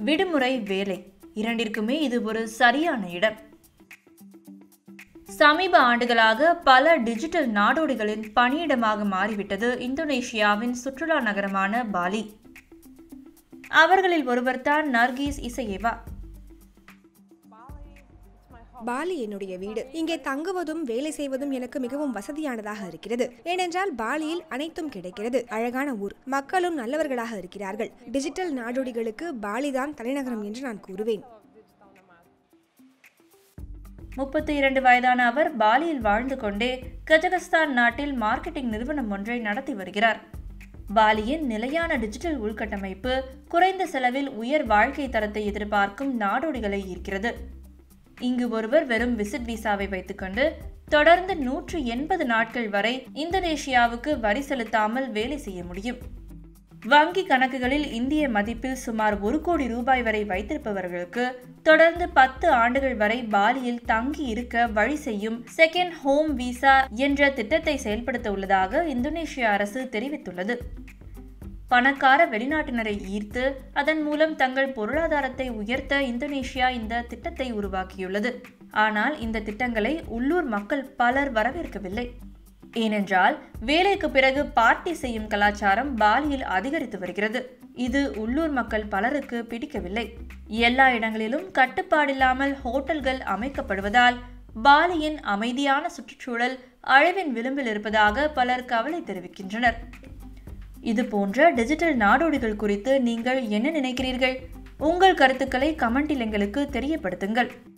விடுமுறை வேலை இரண்டிற்குமே இது ஒரு சரியான இடம் சமீப ஆண்டுகளாக பல டிஜிட்டல் நாடோடிகளின் பணியிடமாக மாறிவிட்டது இந்தோனேஷியாவின் சுற்றுலா நகரமான பாலி அவர்களில் ஒருவர்தான் நர்கீஸ் இசையேவா பாலி என்னுடைய வீடு இங்கே தங்குவதும் வேலை செய்வதும் எனக்கு மிகவும் வசதியானதாக இருக்கிறது ஏனென்றால் பாலியில் அனைத்தும் கிடைக்கிறது அழகான ஊர் மக்களும் நல்லவர்களாக இருக்கிறார்கள் டிஜிட்டல் நாடோடிகளுக்கு பாலிதான் தலைநகரம் என்று நான் கூறுவேன் முப்பத்தி இரண்டு வயதான அவர் பாலியில் வாழ்ந்து கொண்டே கஜகஸ்தான் நாட்டில் மார்க்கெட்டிங் நிறுவனம் ஒன்றை நடத்தி வருகிறார் பாலியின் நிலையான டிஜிட்டல் உள்கட்டமைப்பு குறைந்த செலவில் உயர் வாழ்க்கை தரத்தை எதிர்பார்க்கும் நாடோடிகளை ஈர்க்கிறது இங்கு ஒருவர் வெறும் விசிட் விசாவை வைத்துக்கொண்டு தொடர்ந்து நூற்று எண்பது நாட்கள் வரை இந்தோனேஷியாவுக்கு வரி செலுத்தாமல் வேலை செய்ய முடியும் வங்கி கணக்குகளில் இந்திய மதிப்பில் சுமார் ஒரு கோடி ரூபாய் வரை வைத்திருப்பவர்களுக்கு தொடர்ந்து பத்து ஆண்டுகள் வரை பாலியில் தங்கி இருக்க வழி செய்யும் செகண்ட் ஹோம் விசா என்ற திட்டத்தை செயல்படுத்த உள்ளதாக இந்தோனேஷிய அரசு தெரிவித்துள்ளது பணக்கார வெளிநாட்டினரை ஈர்த்து அதன் மூலம் தங்கள் பொருளாதாரத்தை உயர்த்த இந்தோனேஷியா இந்த திட்டத்தை உருவாக்கியுள்ளது ஆனால் இந்த திட்டங்களை உள்ளூர் மக்கள் பலர் வரவேற்கவில்லை ஏனென்றால் வேலைக்கு பிறகு பார்ட்டி செய்யும் கலாச்சாரம் பாலியில் அதிகரித்து வருகிறது இது உள்ளூர் மக்கள் பலருக்கு பிடிக்கவில்லை எல்லா இடங்களிலும் கட்டுப்பாடில்லாமல் ஹோட்டல்கள் அமைக்கப்படுவதால் பாலியின் அமைதியான சுற்றுச்சூழல் அழிவின் விளிம்பில் இருப்பதாக பலர் கவலை தெரிவிக்கின்றனர் இது போன்ற டிஜிட்டல் நாடோடிகள் குறித்து நீங்கள் என்ன நினைக்கிறீர்கள் உங்கள் கருத்துக்களை கமெண்டில் எங்களுக்கு தெரியப்படுத்துங்கள்